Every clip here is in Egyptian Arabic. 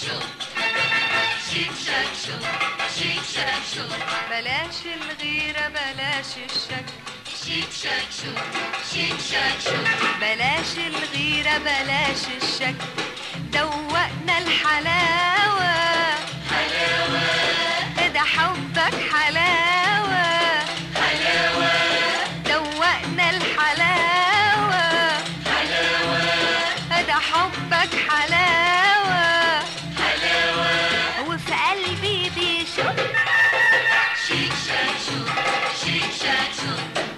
شو شيك شاك شو شيك شاك شو بلاش الغيرة بلاش الشك شيك شاك شو شيك شاك شو بلاش الغيرة بلاش الشك دوقنا الحلاوة حلاوة ده حبك حلاوة حلاوة دوقنا الحلاوة حلاوة ده حبك حلاوة حلاوة وفي قلبي بيشوف شيك شاك شو شيك شاك شو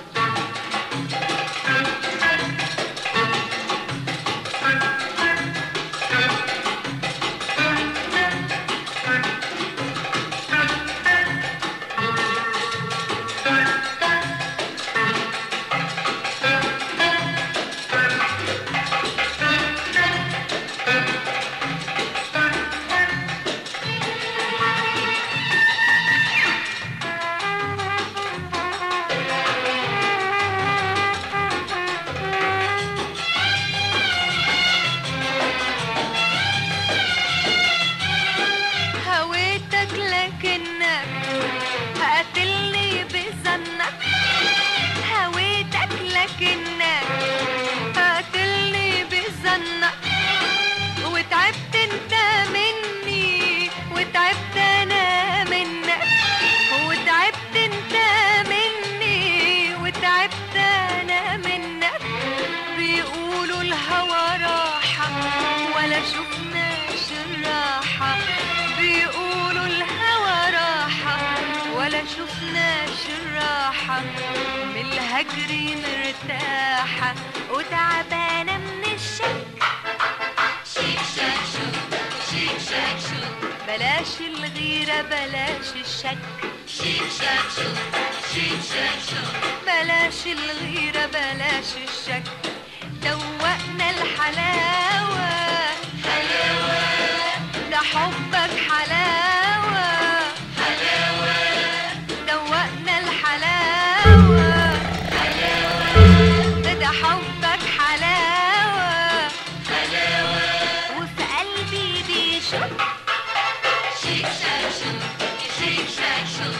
هويتك لكنك قاتلني بظنك هويتك لكنك قاتلني بظنك وتعبت انت مني وتعبت انا منك وتعبت انت مني وتعبت انا منك بيقولوا الهوى راحة ولا شفناش الراحة بيقولوا الهوى راحة ولا شفناش الراحة من الهجر مرتاحة وتعبانة من الشك شيك شاك شو شيك شاك شو بلاش الغيرة بلاش الشك شيك شاك شو شيك شاك شو بلاش الغيرة بلاش الشك دوقنا الحلاوة حلاوة ده حبك حلاوة حلاوة دوقنا الحلاوة حلاوة ده حبك حلاوة حلاوة وفي قلبي بيشوف شيك شاك شو شيك شاك شو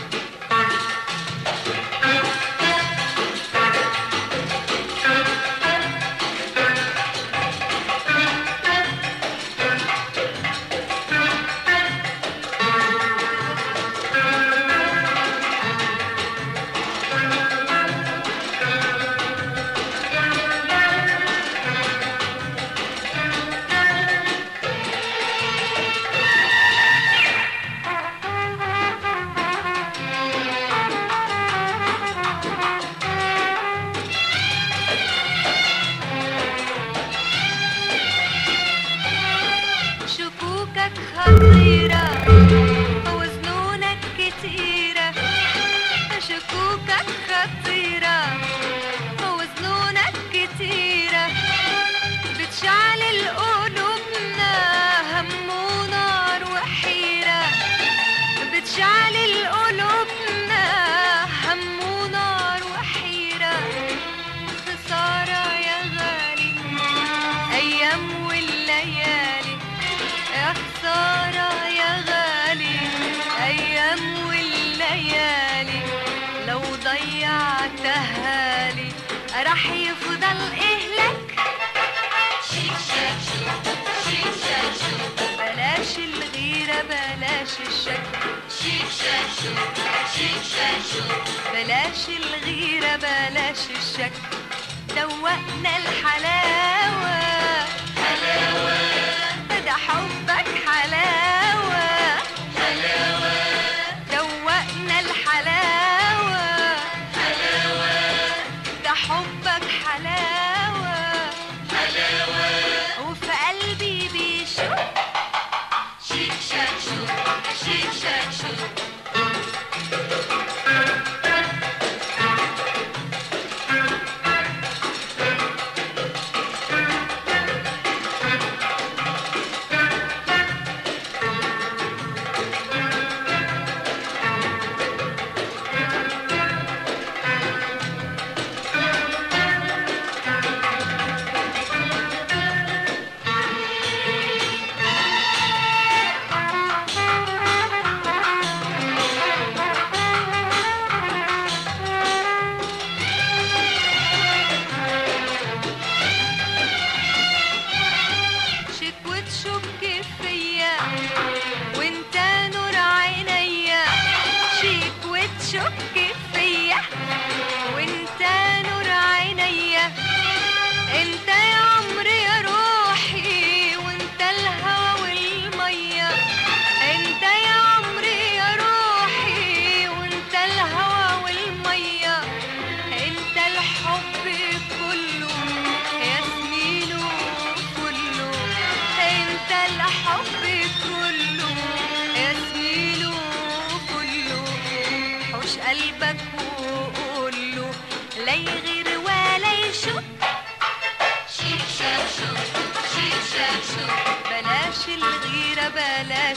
شكوكك خطيرة وظنونك كتيرة شكوكك خطيرة وظنونك كتيرة بتشعل قلوبنا هم ونار وحيرة بتشعل قلوبنا هم ونار وحيرة خسارة يا غالي أيام والليالي يا خسارة يا غالي أيام والليالي لو ضيعتها لي راح يفضل إهلك شيك شاك شو شيك شاك شو بلاش الغيرة بلاش الشك شيك شاك شو شيك شاك شو بلاش الغيرة بلاش الشك دوقنا الحلاوة حلاوة ده حبك حلاوة حلاوة دوقنا الحلاوة حلاوة ده حبك حلاوة حلاوة وفي قلبي بيشوف شيك شاك شو شيك شاك شو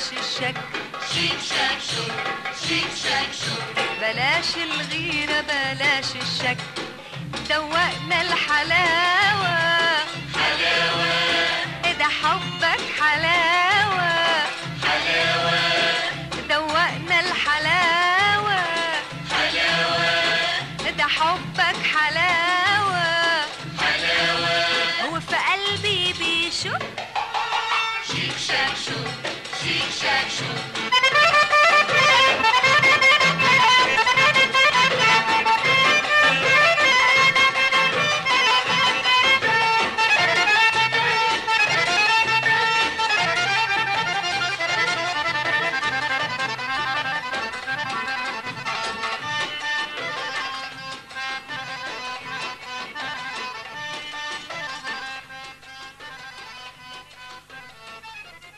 الشك Chic shack show, chic shack show. بلاش الغيرة بلاش الشك دوقنا الحلاوة حلاوة ده حبك حلاوة حلاوة دوقنا الحلاوة حلاوة ده حبك حلاوة حلاوة هو في قلبي بيشك Chic shack show, chic shack show.